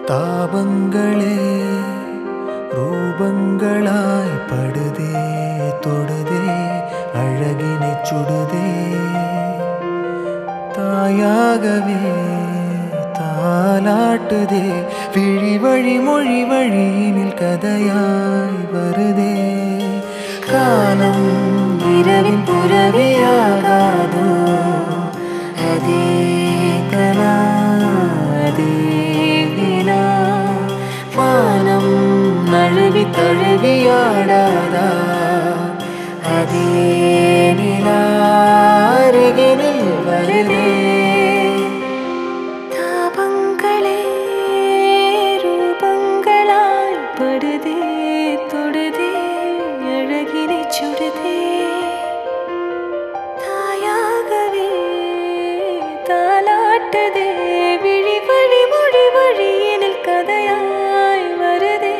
தாபங்களே ரூபங்களாய் படுதே தொடுதே அழகினை சுடுதே தாயாகவே தாலாட்டுதே விழி வழி மொழி வழியினில் கதையாய் வருதே காலம் இரவின் புறவியாகாதோ அதே கலா அதே வினா வானம் நழுவி தழுவியாடாதா அதே நிலா அருகினில் வருதே தாபங்களே ரூபங்களாய் படுதே தொடுதே அழகினை சுடுதே தாயாகவே தாலாட்டுதே விழி வழி மொழி வழியினில் கதையாய் வருதே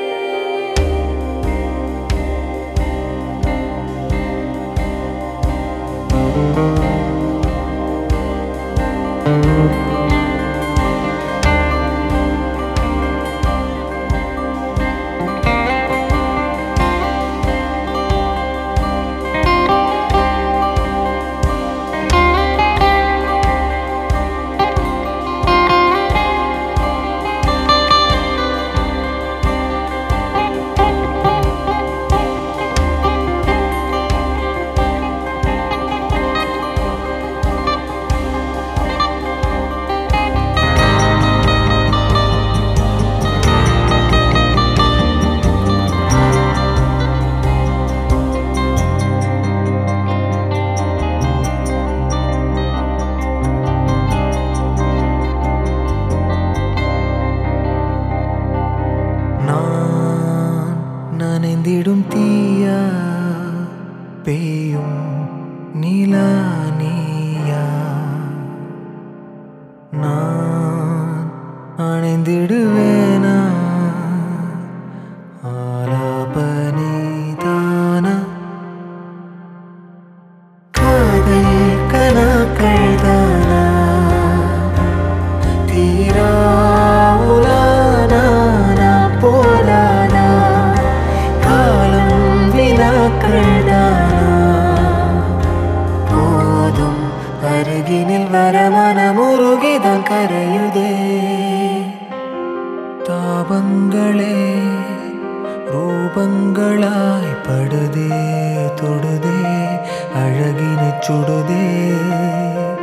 நான் நனைந்திடும் தீயா பெய்யும் நிலா நீயா நான் அணைந்திடுவேனா ஆலாபனிதானா காதல் கனாக்கள் தானா தீரா உலானா போலானா காலம் வினாக்கள் தானா போதும் அருகினில் வர மனமுருகிதான் கரையுதே தாபங்களே ரூபங்களாய் படுதே தொடுதே அழகினை சுடுதே